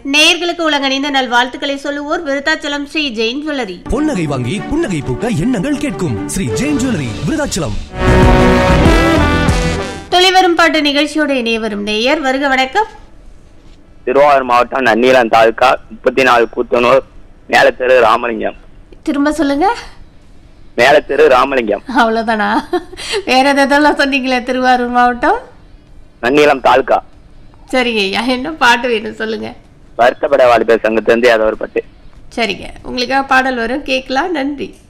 நேயர்களுக்கு உலகணிந்த நல்வாழ்த்துக்களை சொல்லுவோர் விருத்தாச்சலம் ஸ்ரீ ஜெயின் ஜுவல்லரி பொன்னகை வாங்கி புன்னகை பூக்க எண்ணங்கள் கேட்கும் ஸ்ரீ ஜெயின் ஜுவல்லரி விருதாச்சலம் துளிவரும் பாட்டு நிகழ்ச்சியோட இணைய வரும் நேயர் வருக வணக்கம் திருவாரூர் மாவட்டம் நன்னிலம் தாலுக்கா முப்பத்தி நாலு கூத்தனூர் மேலத்தெரு ராமலிங்கம் திரும்ப சொல்லுங்க மேலத்தெரு ராமலிங்கம் அவ்வளவுதானா வேற எதெல்லாம் சொன்னீங்களே திருவாரூர் மாவட்டம் நன்னிலம் தாலுக்கா சரிங்க ஐயா என்ன பாட்டு வேணும் சொல்லுங்க வருத்தப்பட வாலிபர் சங்கத்திலிருந்து ஏதோ ஒரு பட்டு சரிங்க உங்களுக்காக பாடல் வரும் கேட்கலாம் நன்றி